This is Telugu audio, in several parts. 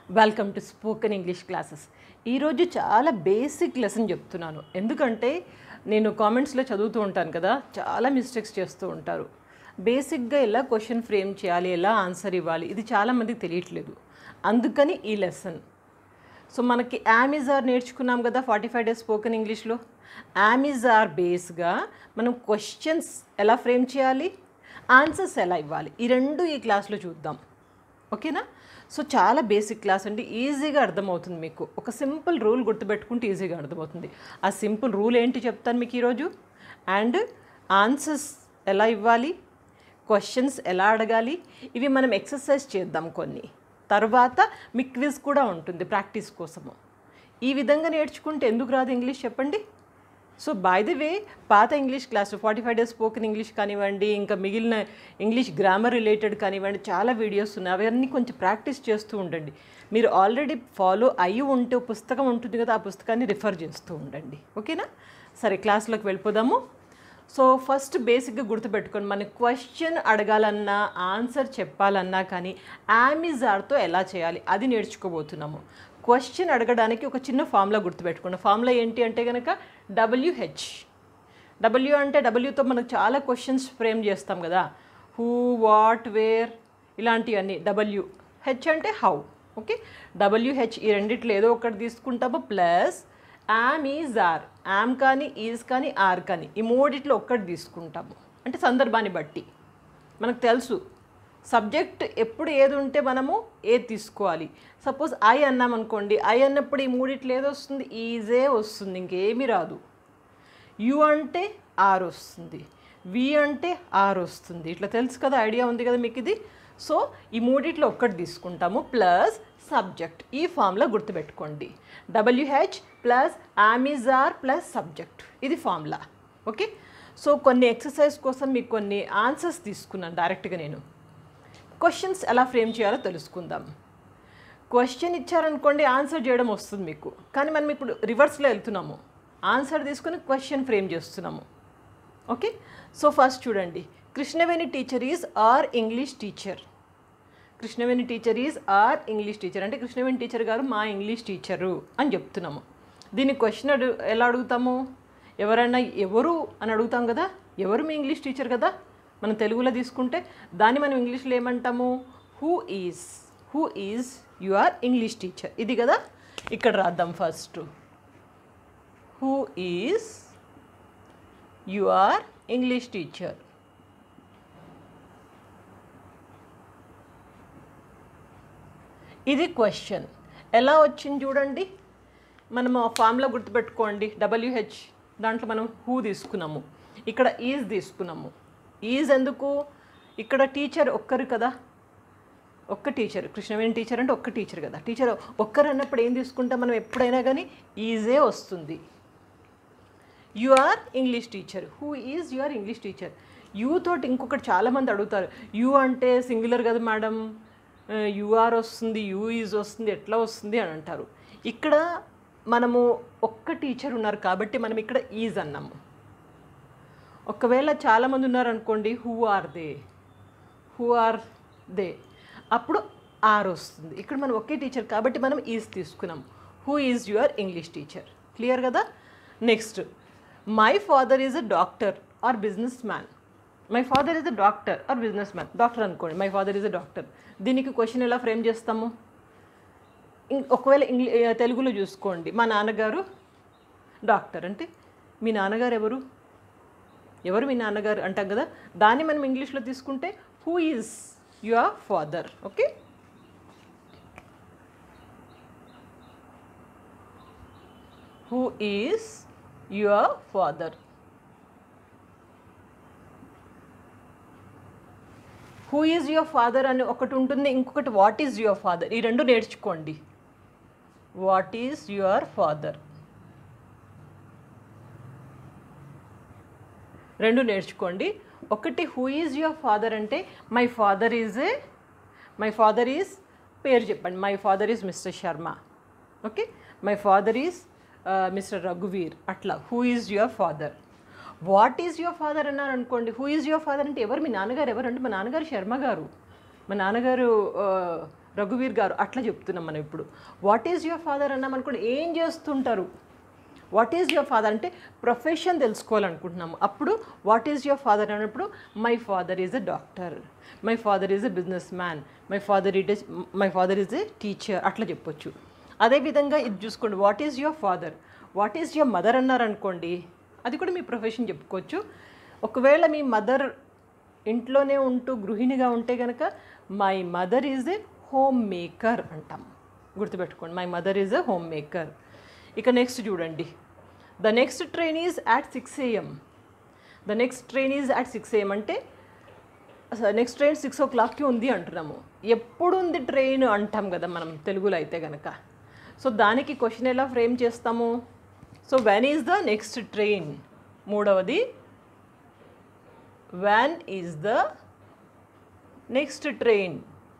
welcome to spoken English classes ఈరోజు చాలా బేసిక్ లెసన్ చెప్తున్నాను ఎందుకంటే నేను కామెంట్స్లో చదువుతూ ఉంటాను కదా చాలా మిస్టేక్స్ చేస్తూ ఉంటారు బేసిక్గా ఎలా క్వశ్చన్ ఫ్రేమ్ చేయాలి ఎలా ఆన్సర్ ఇవ్వాలి ఇది చాలామందికి తెలియట్లేదు అందుకని ఈ లెసన్ సో మనకి యామిజార్ నేర్చుకున్నాం కదా ఫార్టీ ఫైవ్ డేస్ స్పోకెన్ ఇంగ్లీష్లో యామిజార్ బేస్గా మనం క్వశ్చన్స్ ఎలా ఫ్రేమ్ చేయాలి ఆన్సర్స్ ఎలా ఇవ్వాలి ఈ రెండు ఈ క్లాస్లో చూద్దాం ఓకేనా సో చాలా బేసిక్ క్లాస్ అండి ఈజీగా అర్థమవుతుంది మీకు ఒక సింపుల్ రూల్ గుర్తుపెట్టుకుంటే ఈజీగా అర్థమవుతుంది ఆ సింపుల్ రూల్ ఏంటి చెప్తాను మీకు ఈరోజు అండ్ ఆన్సర్స్ ఎలా ఇవ్వాలి క్వశ్చన్స్ ఎలా అడగాలి ఇవి మనం ఎక్సర్సైజ్ చేద్దాం కొన్ని తర్వాత మీ క్విజ్ కూడా ఉంటుంది ప్రాక్టీస్ కోసము ఈ విధంగా నేర్చుకుంటే ఎందుకు రాదు ఇంగ్లీష్ చెప్పండి సో బై ది వే పాత English class forty five days spoken English కానివ్వండి ఇంకా మిగిలిన ఇంగ్లీష్ గ్రామర్ రిలేటెడ్ కానివ్వండి చాలా వీడియోస్ ఉన్నాయి అవన్నీ కొంచెం ప్రాక్టీస్ చేస్తూ ఉండండి మీరు ఆల్రెడీ ఫాలో అయ్యి ఉంటే పుస్తకం ఉంటుంది కదా ఆ పుస్తకాన్ని రిఫర్ చేస్తూ ఉండండి ఓకేనా సరే క్లాస్లోకి వెళ్ళిపోదాము సో ఫస్ట్ బేసిక్గా గుర్తుపెట్టుకోండి మన క్వశ్చన్ అడగాలన్నా ఆన్సర్ చెప్పాలన్నా కానీ అమెజార్తో ఎలా చేయాలి అది నేర్చుకోబోతున్నాము క్వశ్చన్ అడగడానికి ఒక చిన్న ఫార్ములా గుర్తుపెట్టుకోండి ఫార్ములా ఏంటి అంటే కనుక డబ్ల్యూహెచ్ డబ్ల్యూ అంటే డబ్ల్యూతో మనకు చాలా క్వశ్చన్స్ ఫ్రేమ్ చేస్తాం కదా హూ వాట్ వేర్ ఇలాంటివన్నీ డబ్ల్యూ హెచ్ అంటే హౌ ఓకే డబ్ల్యూహెచ్ ఈ రెండిట్లో ఏదో ఒకటి తీసుకుంటాము plus am is are am కానీ ఈజ్ కానీ ఆర్ కానీ ఈ మూడిట్లో ఒక్కటి తీసుకుంటాము అంటే సందర్భాన్ని బట్టి మనకు తెలుసు సబ్జెక్ట్ ఎప్పుడు ఏది ఉంటే మనము ఏది తీసుకోవాలి సపోజ్ ఐ అన్నాం అనుకోండి ఐ అన్నప్పుడు ఈ మూడిట్లో ఏది వస్తుంది ఈజే వస్తుంది ఇంకేమీ రాదు యు అంటే ఆర్ వస్తుంది వి అంటే ఆర్ వస్తుంది ఇట్లా తెలుసు కదా ఐడియా ఉంది కదా మీకు ఇది సో ఈ మూడిట్లో ఒక్కటి తీసుకుంటాము ప్లస్ సబ్జెక్ట్ ఈ ఫామ్లో గుర్తుపెట్టుకోండి WH plus am is are plus subject ఇది ఫార్ములా ఓకే సో కొన్ని ఎక్సర్సైజ్ కోసం మీకు కొన్ని ఆన్సర్స్ తీసుకున్నాను డైరెక్ట్గా నేను క్వశ్చన్స్ ఎలా ఫ్రేమ్ చేయాలో తెలుసుకుందాం క్వశ్చన్ ఇచ్చారనుకోండి ఆన్సర్ చేయడం వస్తుంది మీకు కానీ మనం ఇప్పుడు రివర్స్లో వెళ్తున్నాము ఆన్సర్ తీసుకుని క్వశ్చన్ ఫ్రేమ్ చేస్తున్నాము ఓకే సో ఫస్ట్ చూడండి Krishnaveni teacher is our English teacher Krishnaveni teacher is our English teacher అంటే కృష్ణవేణి టీచర్ గారు మా ఇంగ్లీష్ టీచరు అని చెప్తున్నాము దీన్ని క్వశ్చన్ అడు ఎలా అడుగుతాము ఎవరైనా ఎవరు అని అడుగుతాం కదా ఎవరు మీ ఇంగ్లీష్ టీచర్ కదా మనం తెలుగులో తీసుకుంటే దాన్ని మనం ఇంగ్లీష్లో ఏమంటాము who is who is you are English teacher ఇది కదా ఇక్కడ రాద్దాం first who is you are English teacher ఇది క్వశ్చన్ ఎలా వచ్చింది చూడండి మనం ఆ ఫామ్లో గుర్తుపెట్టుకోండి డబ్ల్యూహెచ్ దాంట్లో మనం హూ తీసుకున్నాము ఇక్కడ ఈజ్ తీసుకున్నాము ఈజ్ ఎందుకు ఇక్కడ టీచర్ ఒక్కరు కదా ఒక్క టీచర్ కృష్ణవేణి టీచర్ అంటే ఒక్క టీచర్ కదా టీచర్ ఒక్కరు అన్నప్పుడు ఏం తీసుకుంటాం మనం ఎప్పుడైనా కానీ ఈజే వస్తుంది you are English teacher who is you are English teacher you తోటి ఇంకొకటి చాలామంది అడుగుతారు యూ అంటే సింగులర్ కదా మేడం యూఆర్ వస్తుంది యూ ఈజ్ వస్తుంది ఎట్లా వస్తుంది అని అంటారు ఇక్కడ మనము ఒక్క టీచర్ ఉన్నారు కాబట్టి మనం ఇక్కడ ఈజ్ అన్నాము ఒకవేళ చాలామంది ఉన్నారనుకోండి who are they who are they అప్పుడు ఆర్ వస్తుంది ఇక్కడ మనం ఒకే టీచర్ కాబట్టి మనం ఈజ్ తీసుకున్నాం who is your English teacher clear కదా next my father is a doctor or businessman my father is a doctor or businessman doctor అనుకోండి my father is a doctor దీనికి క్వశ్చన్ ఎలా ఫ్రేమ్ చేస్తాము ఇం- ఒకవేళ ఇంగ్లీ తెలుగులో చూసుకోండి మా నాన్నగారు డాక్టర్ అంటే మీ నాన్నగారు ఎవరు ఎవరు మీ నాన్నగారు అంటాం కదా దాన్ని మనం ఇంగ్లీష్లో తీసుకుంటే who is your father okay who is your father who is your father అని ఒకటి ఉంటుంది ఇంకొకటి వాట్ ఈజ్ యువర్ ఫాదర్ ఈ రెండు నేర్చుకోండి వాట్ ఈజ్ యువర్ ఫాదర్ రెండు నేర్చుకోండి ఒకటి హూ ఈజ్ యువర్ ఫాదర్ అంటే my father is a my father is పేరు చెప్పండి my father is mister Sharma okay my father is mister రఘువీర్ అట్లా who is your father what is your father అన్నారు అనుకోండి హూ ఈజ్ యువర్ ఫాదర్ అంటే ఎవరు మీ నాన్నగారు ఎవరు అంటే మా నాన్నగారు శర్మ గారు మా నాన్నగారు ఆ, రఘువీర్ గారు అట్లా చెప్తున్నాం మనం ఇప్పుడు వాట్ ఈజ్ యువర్ ఫాదర్ అన్నాం అనుకోండి ఏం చేస్తుంటారు వాట్ ఈజ్ యువర్ ఫాదర్ అంటే ప్రొఫెషన్ తెలుసుకోవాలనుకుంటున్నాము అప్పుడు వాట్ ఈజ్ యువర్ ఫాదర్ అన్నప్పుడు my father is a doctor my father is a businessman my father it my father is a teacher అట్లా చెప్పొచ్చు అదేవిధంగా ఇది చూసుకోండి what is your father what is your mother అన్నారనుకోండి అది కూడా మీ ప్రొఫెషన్ చెప్పుకోవచ్చు ఒకవేళ మీ మదర్ ఇంట్లోనే ఉంటూ గృహిణిగా ఉంటే కనుక my mother is a homemaker అంటాం గుర్తుపెట్టుకోండి my mother is a homemaker ఇక నెక్స్ట్ చూడండి the next train is at six AM the next train is at six AM అంటే నెక్స్ట్ ట్రైన్ సిక్స్ ఓ క్లాక్కి ఉంది అంటున్నాము ఎప్పుడు ఉంది ట్రైన్ అంటాం కదా మనం తెలుగులో అయితే కనుక సో దానికి క్వశ్చన్ ఎలా ఫ్రేమ్ చేస్తాము so when is the next train మూడవది when is the next train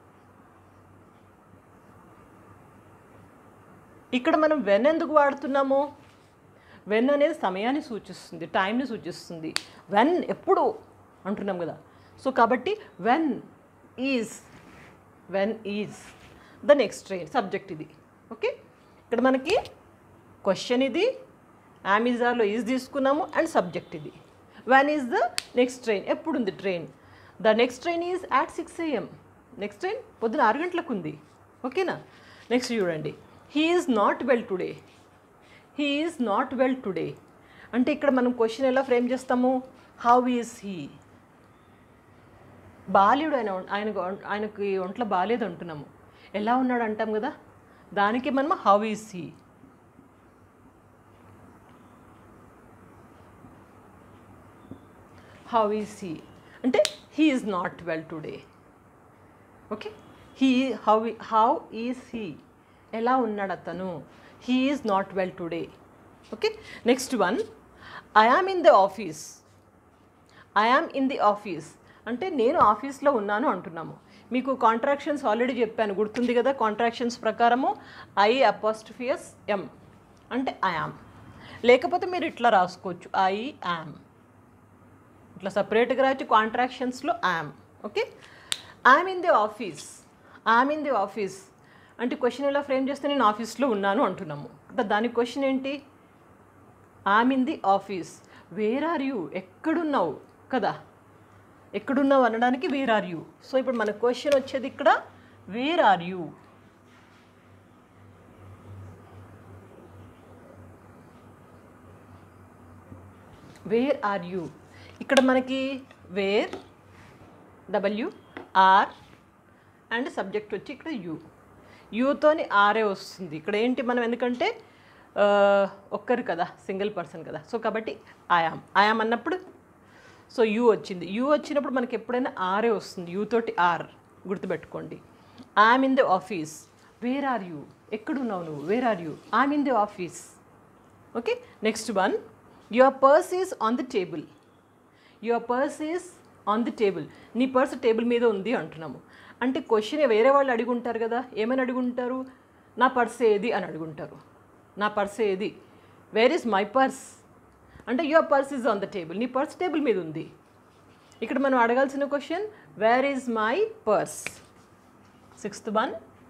ఇక్కడ మనం వెన్ ఎందుకు వాడుతున్నాము వెన్ అనేది సమయాన్ని సూచిస్తుంది టైంని సూచిస్తుంది వెన్ ఎప్పుడు అంటున్నాం కదా సో కాబట్టి when is when is the next train subject ఇది ఓకే ఇక్కడ మనకి క్వశ్చన్ ఇది అమెజాన్లో ఈజ్ తీసుకున్నాము అండ్ సబ్జెక్ట్ ఇది when is the next train ఎప్పుడు ఉంది train the next train is at six AM next train పొద్దున ఆరు గంటలకు ఉంది ఓకేనా నెక్స్ట్ చూడండి he is not well today he is not well today అంటే ఇక్కడ మనం క్వశ్చన్ ఎలా ఫ్రేమ్ చేస్తాము హౌ ఈజ్ హీ బాల్యుడు ఆయన ఆయనకు ఆయనకి ఒంట్లో బాగాలేదు అంటున్నాము ఎలా ఉన్నాడు అంటాం కదా దానికి మనం how is he how is he అంటే he is not well today okay he how how is he ఎలా ఉన్నాడు అతను he is not well today okay next one I am in the office I am in the office అంటే నేను ఆఫీస్లో ఉన్నాను అంటున్నాము మీకు కాంట్రాక్షన్స్ ఆల్రెడీ చెప్పాను గుర్తుంది కదా కాంట్రాక్షన్స్ ప్రకారము ఐ అపాస్టిఫియస్ ఎం అంటే ఐ ఆమ్ లేకపోతే మీరు ఇట్లా రాసుకోవచ్చు ఐ యామ్ ఇట్లా సపరేట్గా రాయొచ్చు కాంట్రాక్షన్స్లో am okay I'm in the office I'm in the office అంటే క్వశ్చన్ ఎలా ఫ్రేమ్ చేస్తే నేను ఆఫీస్లో ఉన్నాను అంటున్నాము దాని క్వశ్చన్ ఏంటి I'm in the office where are you ఎక్కడున్నావు కదా ఎక్కడున్నావు అనడానికి వేర్ ఆర్ యూ సో ఇప్పుడు మన క్వశ్చన్ వచ్చేది ఇక్కడ where are you where are you ఇక్కడ మనకి where W R and subject వచ్చి ఇక్కడ యూ యూతోని ఆరే వస్తుంది ఇక్కడ ఏంటి మనం ఎందుకంటే ఆ, ఒక్కరు కదా సింగిల్ పర్సన్ కదా సో కాబట్టి ఆయామ్ ఆయామ్ అన్నప్పుడు సో యూ వచ్చింది యూ వచ్చినప్పుడు మనకి ఎప్పుడైనా ఆరే వస్తుంది యూ తోటి ఆర్ గుర్తుపెట్టుకోండి I'm in the office where are you ఎక్కడున్నావు నువ్వు where are you I'm in the office okay next one your purse is on the table your purse is on the table నీ పర్స్ టేబుల్ మీద ఉంది అంటున్నాము అంటే క్వశ్చన్ వేరే వాళ్ళు అడుగుంటారు కదా ఏమని అడుగుంటారు నా పర్స్ ఏది అని అడుగుంటారు నా పర్స్ ఏది వేర్ ఈజ్ మై పర్స్ అంటే your purse is on the table నీ పర్స్ టేబుల్ మీద ఉంది ఇక్కడ మనం అడగాల్సిన question where is my purse sixth one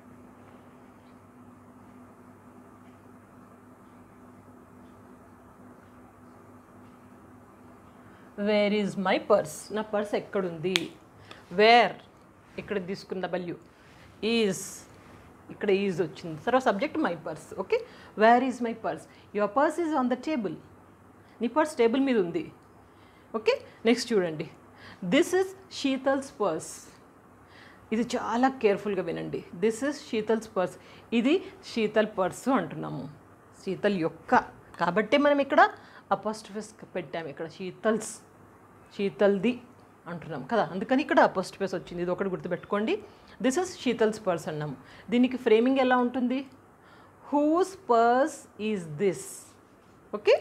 where is my purse నా పర్స్ ఎక్కడుంది వేర్ ఇక్కడ తీసుకున్న డబ్ల్యూ ఈజ్ ఇక్కడ ఈజ్ వచ్చింది తర్వాత subject my purse okay where is my purse your purse is on the table నీ పర్స్ టేబుల్ మీద ఉంది ఓకే నెక్స్ట్ చూడండి దిస్ ఇస్ శీతల్స్ పర్స్ ఇది చాలా కేర్ఫుల్గా వినండి దిస్ ఇస్ శీతల్స్ పర్స్ ఇది శీతల్ పర్సు అంటున్నాము శీతల్ యొక్క కాబట్టి మనం ఇక్కడ అపోస్టిఫెస్ పెట్టాము ఇక్కడ శీతల్స్ శీతల్ది అంటున్నాం కదా అందుకని ఇక్కడ అపోస్టిఫెస్ వచ్చింది ఇది ఒకటి గుర్తుపెట్టుకోండి దిస్ ఇస్ శీతల్స్ పర్స్ అన్నాము దీనికి ఫ్రేమింగ్ ఎలా ఉంటుంది whose purse is this okay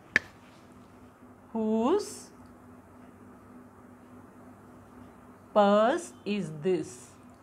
whose purse is this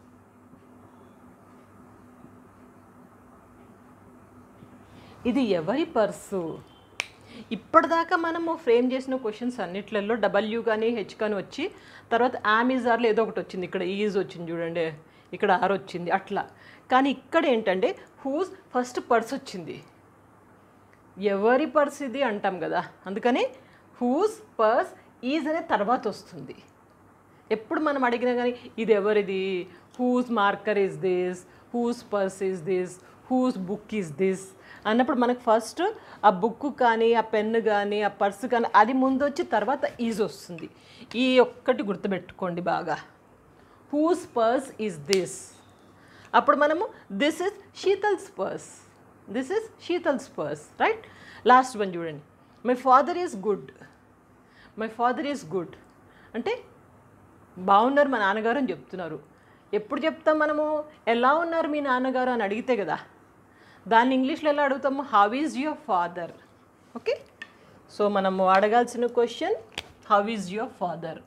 ఇది ఎవరి పర్సు ఇప్పటిదాకా మనము ఫ్రేమ్ చేసిన క్వశ్చన్స్ అన్నిట్లలో డబ్ల్యూ కానీ హెచ్ కానీ వచ్చి తర్వాత ఆమిజార్లో ఏదో ఒకటి వచ్చింది ఇక్కడ ఈజ్ వచ్చింది చూడండి ఇక్కడ ఆర్ వచ్చింది అట్లా కానీ ఇక్కడ ఏంటంటే హూస్ ఫస్ట్ పర్స్ వచ్చింది ఎవరి పర్స్ ఇది అంటాం కదా అందుకని హూస్ పర్స్ ఈజ్ అనే తర్వాత వస్తుంది ఎప్పుడు మనం అడిగినా కానీ ఇది ఎవరిది whose marker is this whose purse is this whose book is this అన్నప్పుడు మనకు ఫస్ట్ ఆ బుక్ కానీ ఆ పెన్ను కానీ ఆ పర్స్ కానీ అది ముందు వచ్చి తర్వాత ఈజ్ వస్తుంది ఈ ఒక్కటి గుర్తుపెట్టుకోండి బాగా హూస్ పర్స్ ఈజ్ దిస్ అప్పుడు మనము this is Sheetal's purse this is Sheetal's purse right last one చూడండి my father is good my father is good అంటే బాగున్నారు మా నాన్నగారు అని చెప్తున్నారు ఎప్పుడు చెప్తాం మనము ఎలా ఉన్నారు మీ నాన్నగారు అని అడిగితే కదా దాన్ని ఇంగ్లీష్లో ఎలా అడుగుతాము how is your father okay so మనము అడగాల్సిన question how is your father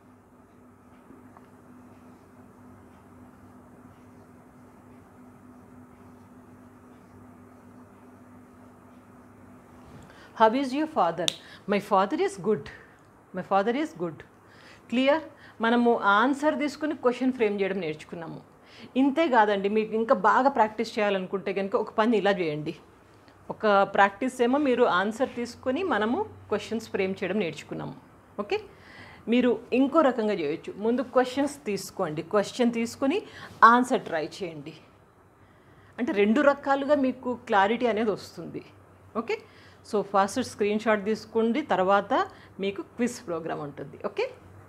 how is your father my father is good my father is good clear మనము ఆన్సర్ తీసుకుని క్వశ్చన్ ఫ్రేమ్ చేయడం నేర్చుకున్నాము ఇంతే కాదండి మీకు ఇంకా బాగా ప్రాక్టీస్ చేయాలనుకుంటే కనుక ఒక పని ఇలా చేయండి ఒక ప్రాక్టీస్ ఏమో మీరు ఆన్సర్ తీసుకొని మనము క్వశ్చన్స్ ఫ్రేమ్ చేయడం నేర్చుకున్నాము ఓకే మీరు ఇంకో రకంగా చేయొచ్చు ముందు క్వశ్చన్స్ తీసుకోండి క్వశ్చన్ తీసుకొని ఆన్సర్ ట్రై చేయండి అంటే రెండు రకాలుగా మీకు క్లారిటీ అనేది వస్తుంది okay so first screenshot తీసుకోండి తర్వాత మీకు క్విజ్ ప్రోగ్రామ్ ఉంటుంది ఓకే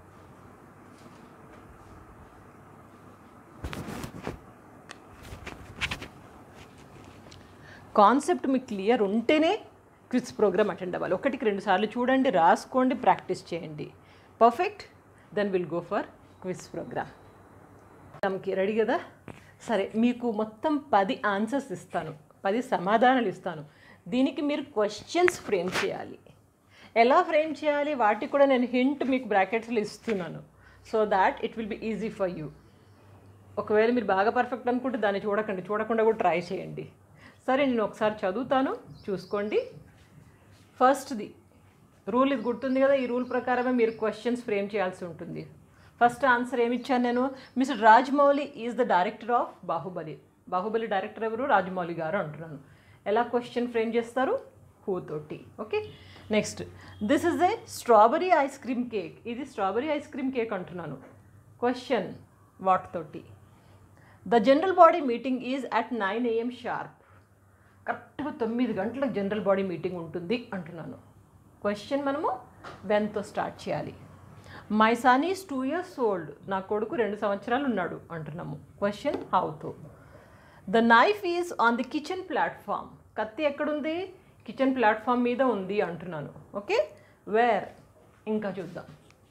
కాన్సెప్ట్ మీకు క్లియర్ ఉంటేనే క్విజ్ ప్రోగ్రామ్ అటెండ్ అవ్వాలి ఒకటికి రెండు సార్లు చూడండి రాసుకోండి ప్రాక్టీస్ చేయండి perfect then will go for quiz programme ఎగ్జామ్కి రెడీ కదా సరే మీకు మొత్తం పది ఆన్సర్స్ ఇస్తాను పది సమాధానాలు ఇస్తాను దీనికి మీరు క్వశ్చన్స్ ఫ్రేమ్ చేయాలి ఎలా ఫ్రేమ్ చేయాలి వాటికి కూడా నేను హింట్ మీకు బ్రాకెట్స్లో ఇస్తున్నాను so that it will be easy for you ఒకవేళ మీరు బాగా పర్ఫెక్ట్ అనుకుంటే దాన్ని చూడకండి చూడకుండా కూడా ట్రై చేయండి సరే నేను ఒకసారి చదువుతాను చూసుకోండి ఫస్ట్ది రూల్ ఇది గుర్తుంది కదా ఈ రూల్ ప్రకారమే మీరు క్వశ్చన్స్ ఫ్రేమ్ చేయాల్సి ఉంటుంది ఫస్ట్ ఆన్సర్ ఏమి ఇచ్చాను నేను mister Rajamouli is the director of Baahubali Baahubali director ఎవరు రాజమౌళి గారు అంటున్నాను ఎలా క్వశ్చన్ ఫ్రేమ్ చేస్తారు హూ తోటి okay next this is a strawberry ice cream cake ఇది స్ట్రాబెరీ ఐస్ క్రీమ్ కేక్ అంటున్నాను క్వశ్చన్ వాట్ తోటి the general body meeting is at nine AM sharp కరెక్ట్గా తొమ్మిది గంటలకు జనరల్ బాడీ మీటింగ్ ఉంటుంది అంటున్నాను క్వశ్చన్ మనము వెన్తో స్టార్ట్ చేయాలి my son is two years old నా కొడుకు రెండు సంవత్సరాలు ఉన్నాడు అంటున్నాము క్వశ్చన్ హౌతో the knife is on the kitchen platform కత్తి ఎక్కడుంది కిచెన్ ప్లాట్ఫామ్ మీద ఉంది అంటున్నాను ఓకే వేర్ ఇంకా చూద్దాం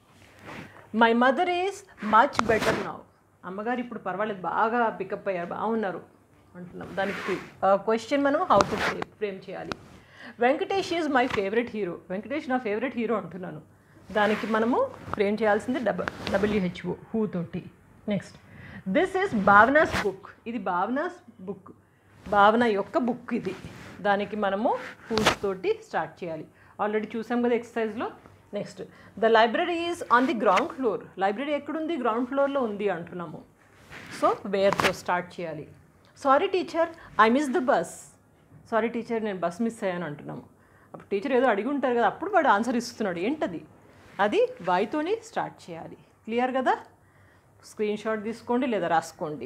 my mother is much better now అమ్మగారు ఇప్పుడు పర్వాలేదు బాగా పికప్ అయ్యారు బాగున్నారు అంటున్నాం దానికి క్వశ్చన్ మనం హౌ టు ఫ్రేమ్ చేయాలి Venkatesh is my favourite hero Venkatesh నా ఫేవరెట్ హీరో అంటున్నాను దానికి మనము ఫ్రేమ్ చేయాల్సింది డబ డబ్ల్యూహెచ్ఓ హూ తోటి next this is Bhavana's book ఇది భావనాస్ బుక్ భావన యొక్క బుక్ ఇది దానికి మనము హూస్ తోటి స్టార్ట్ చేయాలి ఆల్రెడీ చూసాం కదా ఎక్సర్సైజ్లో next the library is on the ground floor library ఎక్కడుంది గ్రౌండ్ ఫ్లోర్లో ఉంది అంటున్నాము సో వేర్తో స్టార్ట్ చేయాలి sorry teacher I miss the bus sorry teacher నేను బస్ మిస్ అయ్యాను అంటున్నాము అప్పుడు టీచర్ ఏదో అడిగి ఉంటారు కదా అప్పుడు వాడు ఆన్సర్ ఇస్తున్నాడు ఏంటది అది వాయితోని స్టార్ట్ చేయాలి క్లియర్ కదా స్క్రీన్ షాట్ తీసుకోండి లేదా రాసుకోండి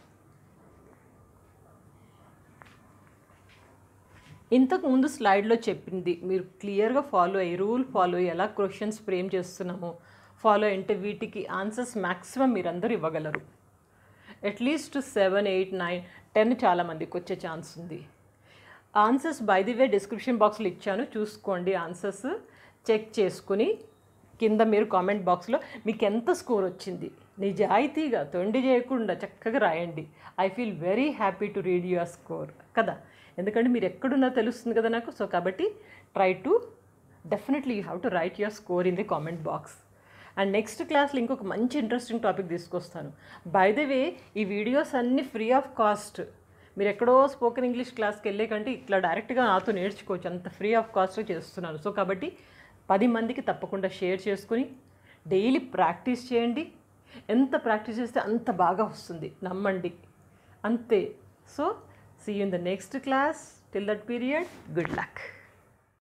ఇంతకు ముందు స్లైడ్లో చెప్పింది మీరు క్లియర్గా ఫాలో అయ్యి రూల్ ఫాలో అయ్యి ఎలా క్వశ్చన్స్ ఫ్రేమ్ చేస్తున్నామో ఫాలో అంటే వీటికి ఆన్సర్స్ మ్యాక్సిమం మీరందరూ ఇవ్వగలరు at least seven eight nine ten చాలామందికి వచ్చే ఛాన్స్ ఉంది answers by the way description బాక్స్లో ఇచ్చాను చూసుకోండి ఆన్సర్స్ చెక్ చేసుకుని కింద మీరు కామెంట్ బాక్స్లో మీకు ఎంత స్కోర్ వచ్చింది నిజాయితీగా తొండి చేయకుండా చక్కగా రాయండి I feel very happy to read your score కదా ఎందుకంటే మీరు ఎక్కడున్నా తెలుస్తుంది కదా నాకు సో కాబట్టి try to definitely you have to write your score in the comment box and next క్లాస్లో ఇంకొక మంచి ఇంట్రెస్టింగ్ టాపిక్ తీసుకొస్తాను బై ద వే ఈ వీడియోస్ అన్నీ ఫ్రీ ఆఫ్ కాస్ట్ మీరు ఎక్కడో స్పోకెన్ ఇంగ్లీష్ క్లాస్కి వెళ్ళే కంటే ఇట్లా డైరెక్ట్గా నాతో నేర్చుకోవచ్చు అంత ఫ్రీ ఆఫ్ కాస్ట్ చేస్తున్నాను సో కాబట్టి పది మందికి తప్పకుండా షేర్ చేసుకుని డైలీ ప్రాక్టీస్ చేయండి ఎంత ప్రాక్టీస్ చేస్తే అంత బాగా వస్తుంది నమ్మండి అంతే so see in the next class till that period good luck